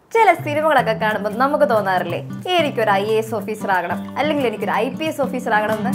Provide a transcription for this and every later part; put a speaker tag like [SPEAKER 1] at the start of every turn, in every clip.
[SPEAKER 1] ചില സിനിമകളൊക്കെ കാണുമ്പോൾ നമുക്ക് തോന്നാറില്ലേ എനിക്കൊരു ഐ എ എസ് ഓഫീസർ ആകണം അല്ലെങ്കിൽ എനിക്കൊരു ഐ പി എസ് ഓഫീസർ ആകണം എന്ന്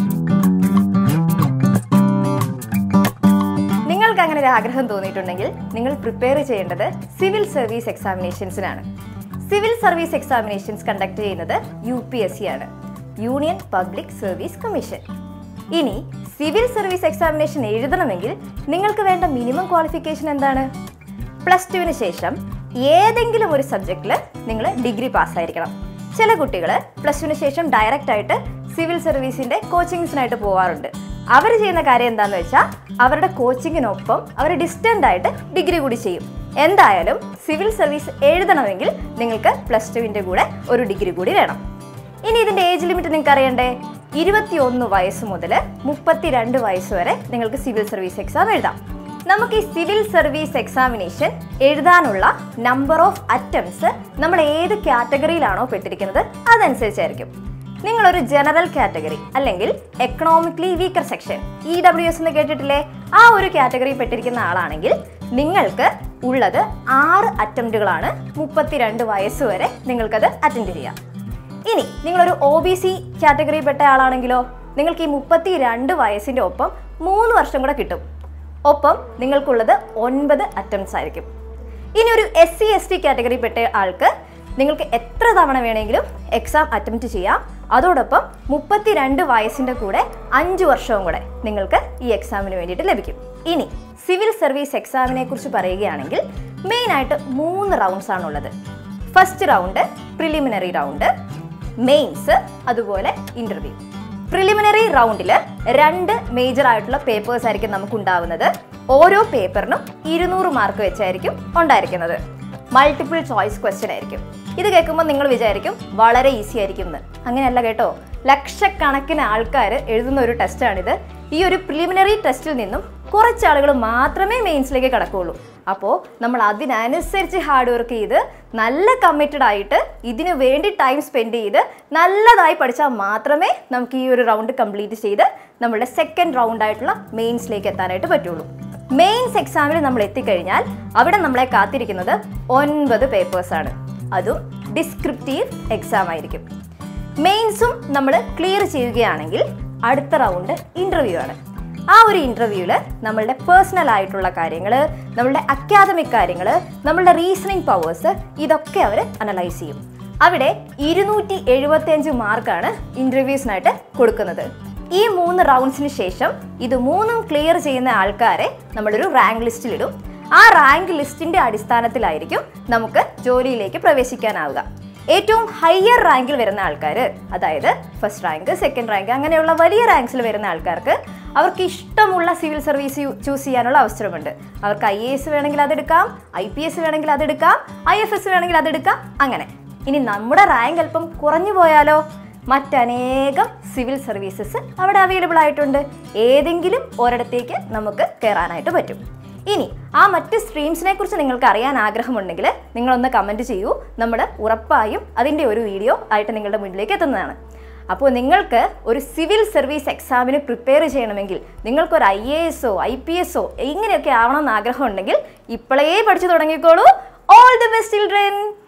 [SPEAKER 1] നിങ്ങൾക്ക് അങ്ങനെ ഒരു ആഗ്രഹം തോന്നിയിട്ടുണ്ടെങ്കിൽ നിങ്ങൾ പ്രിപ്പയർ ചെയ്യേണ്ടത് സിവിൽ സർവീസ് എക്സാമിനേഷൻസിനാണ് സിവിൽ സർവീസ് എക്സാമിനേഷൻസ് കണ്ടക്ട് ചെയ്യുന്നത് യു പി എസ് സി ആണ് യൂണിയൻ പബ്ലിക് സർവീസ് കമ്മീഷൻ ഇനി സിവിൽ സർവീസ് എക്സാമിനേഷൻ എഴുതണമെങ്കിൽ നിങ്ങൾക്ക് വേണ്ട മിനിമം ക്വാളിഫിക്കേഷൻ എന്താണ് പ്ലസ് ടുവിന് ശേഷം ഏതെങ്കിലും ഒരു സബ്ജക്റ്റിൽ നിങ്ങൾ ഡിഗ്രി പാസ്സായിരിക്കണം ചില കുട്ടികൾ പ്ലസ് ടുവിന് ശേഷം ഡയറക്റ്റ് ആയിട്ട് സിവിൽ സർവീസിന്റെ കോച്ചിങ്സിനായിട്ട് പോവാറുണ്ട് അവർ ചെയ്യുന്ന കാര്യം എന്താണെന്ന് വെച്ചാൽ അവരുടെ കോച്ചിങ്ങിനൊപ്പം അവർ ഡിസ്റ്റന്റ് ആയിട്ട് ഡിഗ്രി കൂടി ചെയ്യും എന്തായാലും സിവിൽ സർവീസ് എഴുതണമെങ്കിൽ നിങ്ങൾക്ക് പ്ലസ് ടുവിൻ്റെ കൂടെ ഒരു ഡിഗ്രി കൂടി വേണം ഇനി ഇതിന്റെ ഏജ് ലിമിറ്റ് നിങ്ങൾക്ക് അറിയണ്ടേ ഇരുപത്തിയൊന്ന് വയസ്സ് മുതൽ മുപ്പത്തിരണ്ട് വയസ്സ് വരെ നിങ്ങൾക്ക് സിവിൽ സർവീസ് എക്സാം എഴുതാം നമുക്ക് ഈ സിവിൽ സർവീസ് എക്സാമിനേഷൻ എഴുതാനുള്ള നമ്പർ ഓഫ് അറ്റംപ്റ്റ്സ് നമ്മൾ ഏത് കാറ്റഗറിയിലാണോ പെട്ടിരിക്കുന്നത് അതനുസരിച്ചായിരിക്കും നിങ്ങളൊരു ജനറൽ കാറ്റഗറി അല്ലെങ്കിൽ economically weaker section E W S എന്ന് കേട്ടിട്ടില്ലേ ആ ഒരു കാറ്റഗറി പെട്ടിരിക്കുന്ന ആളാണെങ്കിൽ നിങ്ങൾക്ക് ഉള്ളത് ആറ് അറ്റംപ്റ്റുകളാണ് മുപ്പത്തിരണ്ട് വയസ്സ് വരെ നിങ്ങൾക്കത് അറ്റൻഡ് ചെയ്യാം ഇനി നിങ്ങളൊരു ഒ ബി സി കാറ്റഗറിയിൽപ്പെട്ട ആളാണെങ്കിലോ നിങ്ങൾക്ക് ഈ മുപ്പത്തി രണ്ട് വയസ്സിൻ്റെ ഒപ്പം മൂന്ന് വർഷം കൂടെ കിട്ടും ഒപ്പം നിങ്ങൾക്കുള്ളത് ഒൻപത് അറ്റംപ്റ്റ്സ് ആയിരിക്കും ഇനി ഒരു എസ് സി എസ് ടി കാറ്റഗറിയിൽപ്പെട്ട ആൾക്ക് നിങ്ങൾക്ക് എത്ര തവണ വേണമെങ്കിലും എക്സാം അറ്റംപ്റ്റ് ചെയ്യാം അതോടൊപ്പം മുപ്പത്തിരണ്ട് വയസ്സിൻ്റെ കൂടെ അഞ്ച് വർഷവും കൂടെ നിങ്ങൾക്ക് ഈ എക്സാമിന് വേണ്ടിയിട്ട് ലഭിക്കും ഇനി സിവിൽ സർവീസ് എക്സാമിനെ കുറിച്ച് പറയുകയാണെങ്കിൽ മെയിനായിട്ട് മൂന്ന് റൗണ്ട്സ് ആണുള്ളത് first round preliminary round mains അതുപോലെ ഇന്റർവ്യൂ പ്രിലിമിനറി റൗണ്ടിൽ രണ്ട് മേജർ ആയിട്ടുള്ള പേപ്പേഴ്സ് ആയിരിക്കും നമുക്ക് ഉണ്ടാവുന്നത് ഓരോ പേപ്പറിനും ഇരുന്നൂറ് മാർക്ക് വെച്ചായിരിക്കും ഉണ്ടായിരിക്കുന്നത് മൾട്ടിപ്പിൾ ചോയ്സ് ക്വസ്റ്റ്യൻ ആയിരിക്കും ഇത് കേൾക്കുമ്പോൾ നിങ്ങൾ വിചാരിക്കും വളരെ ഈസി ആയിരിക്കും എന്ന് അങ്ങനെയല്ല കേട്ടോ ലക്ഷക്കണക്കിന് ആൾക്കാർ എഴുതുന്ന ഒരു ടെസ്റ്റാണിത് ഈ ഒരു പ്രിലിമിനറി ടെസ്റ്റിൽ നിന്നും കുറച്ച് ആളുകൾ മാത്രമേ മെയിൻസിലേക്ക് കടക്കുകയുള്ളൂ അപ്പോൾ നമ്മൾ അതിനനുസരിച്ച് ഹാർഡ് വർക്ക് ചെയ്ത് നല്ല കമ്മിറ്റഡ് ആയിട്ട് ഇതിനു വേണ്ടി ടൈം സ്പെൻഡ് ചെയ്ത് നല്ലതായി പഠിച്ചാൽ മാത്രമേ നമുക്ക് ഈ ഒരു റൗണ്ട് കംപ്ലീറ്റ് ചെയ്ത് നമ്മളുടെ സെക്കൻഡ് റൗണ്ട് ആയിട്ടുള്ള മെയിൻസിലേക്ക് എത്താനായിട്ട് പറ്റുള്ളൂ മെയിൻസ് എക്സാമിൽ നമ്മൾ എത്തിക്കഴിഞ്ഞാൽ അവിടെ നമ്മളെ കാത്തിരിക്കുന്നത് ഒൻപത് പേപ്പേഴ്സാണ് അതും ഡിസ്ക്രിപ്റ്റീവ് എക്സാം ആയിരിക്കും മെയിൻസും നമ്മൾ ക്ലിയർ ചെയ്യുകയാണെങ്കിൽ അടുത്ത റൗണ്ട് ഇൻ്റർവ്യൂ ആണ് ആ ഒരു ഇൻ്റർവ്യൂവിൽ നമ്മളുടെ പേഴ്സണൽ ആയിട്ടുള്ള കാര്യങ്ങൾ നമ്മളുടെ അക്കാദമിക് കാര്യങ്ങൾ നമ്മളുടെ റീസണിങ് പവേഴ്സ് ഇതൊക്കെ അവർ അനലൈസ് ചെയ്യും അവിടെ ഇരുന്നൂറ്റി എഴുപത്തിയഞ്ച് മാർക്കാണ് ഇൻ്റർവ്യൂസിനായിട്ട് കൊടുക്കുന്നത് ഈ മൂന്ന് റൗണ്ട്സിന് ശേഷം ഇത് മൂന്നും ക്ലിയർ ചെയ്യുന്ന ആൾക്കാരെ നമ്മളൊരു റാങ്ക് ലിസ്റ്റിലിടും ആ റാങ്ക് ലിസ്റ്റിന്റെ അടിസ്ഥാനത്തിലായിരിക്കും നമുക്ക് ജോലിയിലേക്ക് പ്രവേശിക്കാനാവുക ഏറ്റവും ഹയർ റാങ്കിൽ വരുന്ന ആൾക്കാർ അതായത് ഫസ്റ്റ് റാങ്ക് സെക്കൻഡ് റാങ്ക് അങ്ങനെയുള്ള വലിയ റാങ്ക്സിൽ വരുന്ന ആൾക്കാർക്ക് അവർക്ക് ഇഷ്ടമുള്ള സിവിൽ സർവീസ് ചൂസ് ചെയ്യാനുള്ള അവസരമുണ്ട് അവർക്ക് ഐ എ എസ് വേണമെങ്കിൽ അതെടുക്കാം ഐ പി എസ് വേണമെങ്കിൽ അതെടുക്കാം ഐ എഫ് എസ് വേണമെങ്കിൽ അതെടുക്കാം അങ്ങനെ ഇനി നമ്മുടെ റാങ്ക് അല്പം കുറഞ്ഞു പോയാലോ മറ്റനേകം സിവിൽ സർവീസസ് അവിടെ അവൈലബിൾ ആയിട്ടുണ്ട് ഏതെങ്കിലും ഒരിടത്തേക്ക് നമുക്ക് കയറാനായിട്ട് പറ്റും ഇനി ആ മറ്റ് സ്ട്രീംസിനെ കുറിച്ച് നിങ്ങൾക്ക് അറിയാൻ ആഗ്രഹമുണ്ടെങ്കിൽ നിങ്ങളൊന്ന് കമൻറ്റ് ചെയ്യൂ നമ്മൾ ഉറപ്പായും അതിൻ്റെ ഒരു വീഡിയോ ആയിട്ട് നിങ്ങളുടെ മുന്നിലേക്ക് എത്തുന്നതാണ് അപ്പോൾ നിങ്ങൾക്ക് ഒരു സിവിൽ സർവീസ് എക്സാമിന് പ്രിപ്പയർ ചെയ്യണമെങ്കിൽ നിങ്ങൾക്കൊരു ഐ എ എസോ ഐ പി എസോ ഇങ്ങനെയൊക്കെ ആവണമെന്ന് ആഗ്രഹമുണ്ടെങ്കിൽ ഇപ്പോഴേ പഠിച്ചു തുടങ്ങിക്കോളൂ ഓൾ ദി ബെസ്റ്റ് ചിൽഡ്രൻ